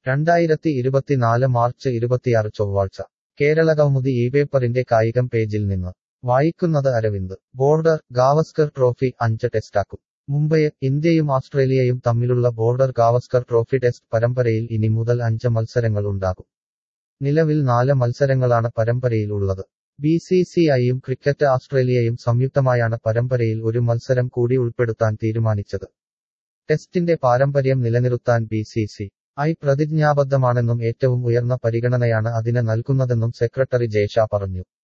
രണ്ടായിരത്തി ഇരുപത്തിനാല് മാർച്ച് ഇരുപത്തിയാറ് ചൊവ്വാഴ്ച കേരള കൗമുദി ഈ പേപ്പറിന്റെ കായികം പേജിൽ നിന്ന് വായിക്കുന്നത് അരവിന്ദ് ബോർഡർ ഗാവസ്കർ ട്രോഫി അഞ്ച് ടെസ്റ്റാക്കും മുംബൈ ഇന്ത്യയും ഓസ്ട്രേലിയയും തമ്മിലുള്ള ബോർഡർ ഗാവസ്കർ ട്രോഫി ടെസ്റ്റ് പരമ്പരയിൽ ഇനി മുതൽ അഞ്ച് മത്സരങ്ങൾ ഉണ്ടാകും നിലവിൽ നാല് മത്സരങ്ങളാണ് പരമ്പരയിൽ ഉള്ളത് ബി സി സി ഐയും ക്രിക്കറ്റ് ഓസ്ട്രേലിയയും സംയുക്തമായാണ് പരമ്പരയിൽ ഒരു മത്സരം കൂടി ഉൾപ്പെടുത്താൻ തീരുമാനിച്ചത് ടെസ്റ്റിന്റെ പാരമ്പര്യം നിലനിർത്താൻ ബി സി സി ഐ പ്രതിജ്ഞാബദ്ധമാണെന്നും ഏറ്റവും ഉയർന്ന പരിഗണനയാണ് അതിന് നൽകുന്നതെന്നും സെക്രട്ടറി ജയ്ഷാ പറഞ്ഞു